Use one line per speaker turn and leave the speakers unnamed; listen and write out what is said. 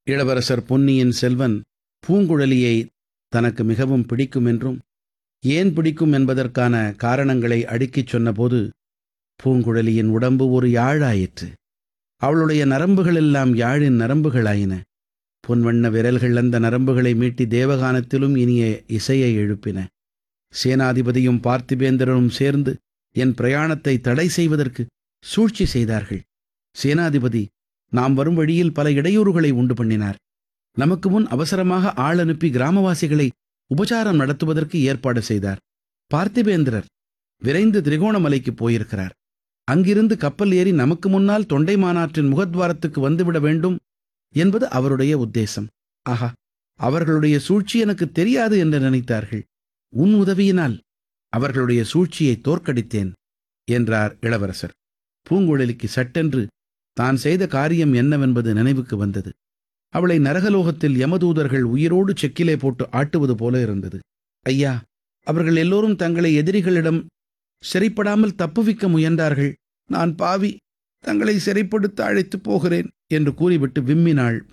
இளவரசர் பொன்னியின் செல்வன் பூங்குழலியை தனக்கு மிகவும் பிடிக்கும் என்றும் ஏன் பிடிக்கும் என்பதற்கான காரணங்களை அடுக்கிச் சொன்னபோது பூங்குழலியின் உடம்பு ஒரு யாழாயிற்று அவளுடைய நரம்புகளெல்லாம் யாழின் நரம்புகளாயின பொன்வண்ண விரல்கள் அந்த நரம்புகளை மீட்டி தேவகானத்திலும் இனிய இசையை எழுப்பின சேனாதிபதியும் பார்த்திபேந்திரனும் சேர்ந்து என் பிரயாணத்தை தடை செய்வதற்கு சூழ்ச்சி செய்தார்கள் சேனாதிபதி நாம் வரும் வழியில் பல இடையூறுகளை உண்டு பண்ணினார் நமக்கு முன் அவசரமாக ஆள் அனுப்பி கிராமவாசிகளை உபசாரம் நடத்துவதற்கு ஏற்பாடு செய்தார் பார்த்திபேந்திரர் விரைந்து திரிகோணமலைக்கு போயிருக்கிறார் அங்கிருந்து கப்பல் ஏறி நமக்கு முன்னால் தொண்டை மாநாட்டின் முகத்வாரத்துக்கு வந்துவிட வேண்டும் என்பது அவருடைய உத்தேசம் ஆஹா அவர்களுடைய சூழ்ச்சி எனக்கு தெரியாது என்று நினைத்தார்கள் உன் உதவியினால் அவர்களுடைய சூழ்ச்சியை தோற்கடித்தேன் என்றார் இளவரசர் பூங்குழலிக்கு சட்டென்று தான் செய்த காரியம் என்னவென்பது நினைவுக்கு வந்தது அவளை நரகலோகத்தில் யமதூதர்கள் உயிரோடு செக்கிலே போட்டு ஆட்டுவது போல இருந்தது ஐயா அவர்கள் எல்லோரும் தங்களை எதிரிகளிடம் சிறைப்படாமல் தப்புவிக்க முயன்றார்கள் நான் பாவி தங்களை சிறைப்படுத்த அழைத்துப் போகிறேன் என்று கூறிவிட்டு விம்மினாள்